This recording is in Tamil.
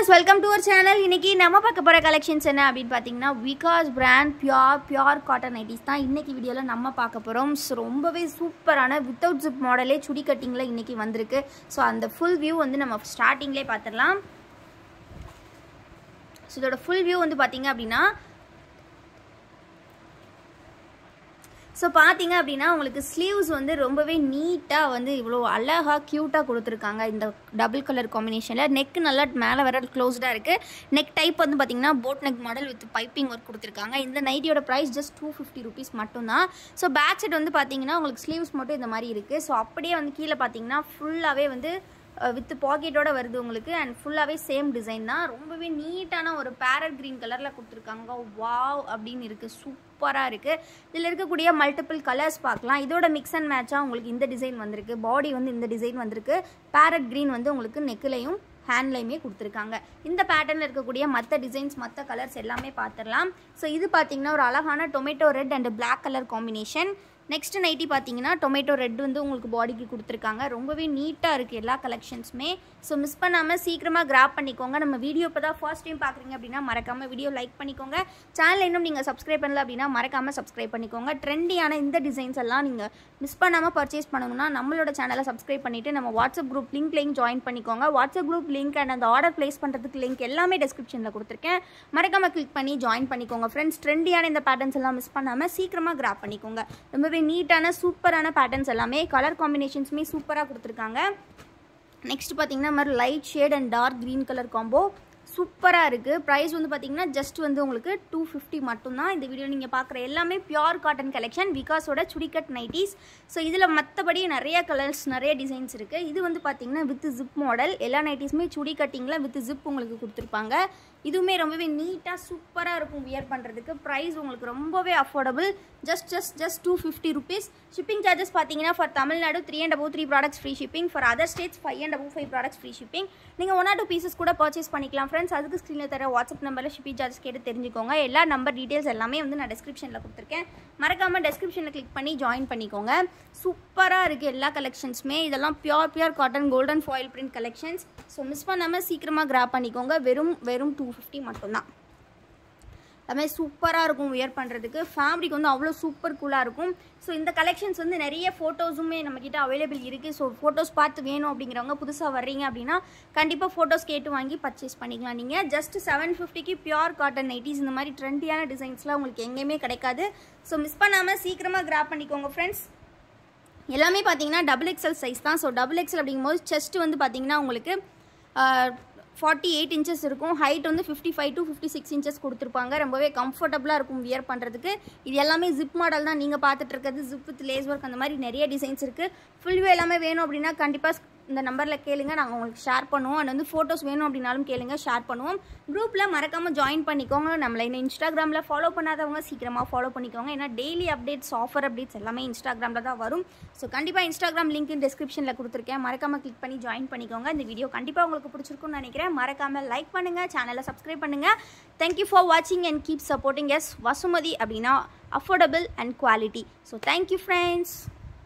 viewers welcome to our channel இன்னைக்கு நம்ம பார்க்க போகிற கலெக்ஷன்ஸ் என்ன அப்படின்னு பார்த்தீங்கன்னா Vikas brand pure pure cotton nighties தான் இன்னைக்கு வீடியோவில் நம்ம பார்க்க போகிறோம் ஸோ ரொம்பவே சூப்பரான வித்தவுட் ஜிப் மாடலே சுடி கட்டிங்கில் இன்னைக்கு வந்திருக்கு ஸோ அந்த ஃபுல் வியூ வந்து நம்ம ஸ்டார்டிங்லேயே பார்த்துடலாம் ஸோ இதோட ஃபுல் வியூ வந்து பார்த்தீங்க அப்படின்னா ஸோ பார்த்தீங்க அப்படின்னா உங்களுக்கு ஸ்லீவ்ஸ் வந்து ரொம்பவே நீட்டாக வந்து இவ்வளோ அழகாக க்யூட்டாக கொடுத்துருக்காங்க இந்த டபுள் கலர் காம்பினேஷனில் நெக் நல்லா மேலே வர க்ளோஸ்டாக இருக்குது நெக் டைப் வந்து பார்த்தீங்கன்னா boat neck model with piping work கொடுத்துருக்காங்க இந்த நைட்டியோட price just two fifty rupees மட்டும்தான் ஸோ பேக் சைட் வந்து பார்த்தீங்கன்னா உங்களுக்கு ஸ்லீவ்ஸ் மட்டும் இந்த மாதிரி இருக்குது ஸோ அப்படியே வந்து கீழே பார்த்தீங்கன்னா ஃபுல்லாகவே வந்து வித் பாக்கெட்டோட வருது உங்களுக்கு அண்ட் ஃபுல்லாகவே சேம் டிசைன் தான் ரொம்பவே நீட்டான ஒரு பேரட் க்ரீன் கலரில் கொடுத்துருக்காங்க வாவ் அப்படின்னு இருக்குது சூப்பராக இருக்குது இதில் இருக்கக்கூடிய மல்டிபிள் கலர்ஸ் பார்க்கலாம் இதோட மிக்ஸ் அண்ட் மேட்சாக உங்களுக்கு இந்த டிசைன் வந்திருக்கு பாடி வந்து இந்த டிசைன் வந்திருக்கு பேரட் க்ரீன் வந்து உங்களுக்கு நெக்லையும் ஹேண்ட்லையுமே கொடுத்துருக்காங்க இந்த பேட்டர்னில் இருக்கக்கூடிய மற்ற டிசைன்ஸ் மற்ற கலர்ஸ் எல்லாமே பார்த்துடலாம் ஸோ இது பார்த்தீங்கன்னா ஒரு அழகான tomato red and black colour combination next nighty பார்த்தீங்கன்னா டொமேட்டோ ரெட் வந்து உங்களுக்கு பாடிக்கு கொடுத்துருக்காங்க ரொம்பவே நீட்டாக இருக்குது எல்லா கலெக்ஷன்ஸுமே ஸோ மிஸ் பண்ணாமல் சீக்கிரமாக கிராப் பண்ணிக்கோங்க நம்ம வீடியோ இப்போ தான் ஃபர்ஸ்ட் டைம் பார்க்குறீங்க அப்படின்னா மறக்காமல் வீடியோ லைக் பண்ணிக்கோங்க சேனல் இன்னும் நீங்கள் சப்ஸ்கிரைப் பண்ணல அப்படின்னா மறக்காமல் சப்ஸ்கிரைப் பண்ணிக்கோங்க ட்ரெண்டியான இந்த டிசைன்ஸ் எல்லாம் நீங்கள் மிஸ் பண்ணாமல் பர்ச்சேஸ் பண்ணணும்னா நம்மளோட சேனலை சப்ஸ்கிரைப் பண்ணிவிட்டு நம்ம வாட்ஸ்அப் குரூப் லிங்க்லையும் ஜாயின் பண்ணிக்கோங்க வாட்ஸ்அப் குரூப் லிங்க் அண்ட் அந்த ஆர்டர் ப்ளேஸ் பண்ணுறதுக்கு லிங்க் எல்லாமே டிஸ்கிரிப்ஷனில் கொடுத்துருக்கேன் மறக்காமல் கிளிக் பண்ணி ஜாயின் பண்ணிக்கோங்க ஃப்ரெண்ட்ஸ் ட்ரெண்டியான இந்த பேட்டர்ன்ஸ் எல்லாம் மிஸ் பண்ணாமல் சீக்கிரமாக கிராப் பண்ணிக்கோங்க ரொம்பவே நீட்டான சூப்பரான பேட்டர்ன்ஸ் எல்லாமே கலர் காம்பினேஷன்ஸுமே சூப்பராக கொடுத்துருக்காங்க நெக்ஸ்ட் பார்த்தீங்கன்னா மாதிரி light shade and dark green colour combo சூப்பராக இருக்குது ப்ரைஸ் வந்து பார்த்தீங்கன்னா ஜஸ்ட் வந்து உங்களுக்கு டூ ஃபிஃப்டி மட்டும்தான் இந்த வீடியோ நீங்கள் பார்க்குற எல்லாமே பியூர் காட்டன் கலெக்ஷன் விகாஸோட சுடிகட் நைட்டிஸ் ஸோ இதில் மற்றபடி நிறைய கலர்ஸ் நிறைய டிசைன்ஸ் இருக்குது இது வந்து பார்த்தீங்கன்னா வித் ஜிப் மாடல் எல்லா நைட்டிஸுமே சுடி கட்டிங்கில் வித் ஜிப் உங்களுக்கு கொடுத்துருப்பாங்க இதுவுமே ரொம்பவே நீட்டாக சூப்பராக இருக்கும் வியர் பண்ணுறதுக்கு ப்ரைஸ் உங்களுக்கு ரொம்பவே affordable just just just two fifty rupees shipping charges பார்த்தீங்கன்னா for Tamil Nadu three and above three products free shipping for other states five and above five products free shipping நீங்கள் ஒன் ஆர் டூ பீசஸ் கூட பர்ச்சேஸ் பண்ணிக்கலாம் ஃப்ரெண்ட்ஸ் அதுக்கு ஸ்க்ரீனில் தர வாட்ஸ்அப் நம்பரில் ஷிப்பிங் சார்ஜஸ் கேட்டு தெரிஞ்சுக்கோங்க எல்லா நம்பர் டீட்டெயில்ஸ் எல்லாமே வந்து நான் டிஸ்கிரிப்ஷனில் கொடுத்துருக்கேன் மறக்காமல் டிஸ்கிரிப்ஷனில் கிளிக் பண்ணி ஜாயின் பண்ணிக்கோங்க சூப்பராக இருக்குது எல்லா கலெக்ஷன்ஸுமே இதெல்லாம் pure pure cotton golden foil print collections so miss பண்ணாமல் சீக்கிரமாக கிராப் பண்ணிக்கோங்க வெறும் வெறும் டூ ஃபிஃப்டி மட்டும்தான் எல்லாமே சூப்பராக இருக்கும் வியர் பண்ணுறதுக்கு ஃபேப்ரிக் வந்து அவ்வளோ சூப்பர் கூலாக இருக்கும் ஸோ இந்த கலெக்ஷன்ஸ் வந்து நிறைய ஃபோட்டோஸுமே நம்மக்கிட்ட அவைலபிள் இருக்குது ஸோ ஃபோட்டோஸ் பார்த்து வேணும் அப்படிங்கிறவங்க புதுசாக வர்றீங்க அப்படின்னா கண்டிப்பாக ஃபோட்டோஸ் கேட்டு வாங்கி பர்ச்சேஸ் பண்ணிக்கலாம் நீங்கள் ஜஸ்ட் செவன் ஃபிஃப்டிக்கு பியூர் காட்டன் நைட்டிஸ் இந்த மாதிரி ட்ரெண்டியான டிசைன்ஸ்லாம் உங்களுக்கு எங்கேயுமே கிடைக்காது ஸோ மிஸ் பண்ணாமல் சீக்கிரமாக கிராப் பண்ணிக்கோங்க ஃப்ரெண்ட்ஸ் எல்லாமே பார்த்தீங்கன்னா டபுள் எக்ஸல் சைஸ் தான் ஸோ டபுள் எக்ஸல் அப்படிங்கும்போது செஸ்ட் வந்து பார்த்தீங்கன்னா உங்களுக்கு ஃபார்ட்டி எயிட் இன்ச்சஸ் இருக்கும் ஹைட் வந்து fifty five to fifty six inches கொடுத்துருப்பாங்க ரொம்பவே கம்ஃபர்டபுளாக இருக்கும் வியர் பண்ணுறதுக்கு இது எல்லாமே ஜிப் மாடல் தான் நீங்கள் பார்த்துட்டு இருக்கிறது ஜிப் வித் லேஸ் ஒர்க் அந்த மாதிரி நிறைய டிசைன்ஸ் இருக்குது ஃபுல் வியூ எல்லாமே வேணும் அப்படின்னா கண்டிப்பாக இந்த நம்பரில் கேளுங்க நாங்கள் உங்களுக்கு ஷேர் பண்ணுவோம் அண்ட் வந்து ஃபோட்டோஸ் வேணும் அப்படின்னாலும் கேளுங்க ஷேர் பண்ணுவோம் குரூப்பில் மறக்காமல் ஜாயின் பண்ணிக்கோங்க நம்மளை இன்னும் இன்ஸ்டாகிராமில் ஃபாலோ பண்ணாதவங்க சீக்கிரமாக ஃபாலோ பண்ணிக்கோங்க ஏன்னா டெய்லி அப்டேட்ஸ் ஆஃபர் அப்டேட்ஸ் எல்லாமே இன்ஸ்டாகிராமில் தான் வரும் ஸோ கண்டிப்பாக இன்ஸ்டாகிராம் லிங்க் டிஸ்கிரிப்ஷனில் கொடுத்துருக்கேன் மறக்காமல் கிளிக் பண்ணி ஜாயின் பண்ணிக்கோங்க இந்த வீடியோ கண்டிப்பாக உங்களுக்கு பிடிச்சிருக்கும்னு நினைக்கிறேன் மறக்காமல் லைக் பண்ணுங்கள் சேனலை சப்ஸ்கிரைப் பண்ணுங்கள் தேங்க்யூ ஃபார் வாட்சிங் and keep supporting S Vasumathi அப்படின்னா affordable and quality so thank you friends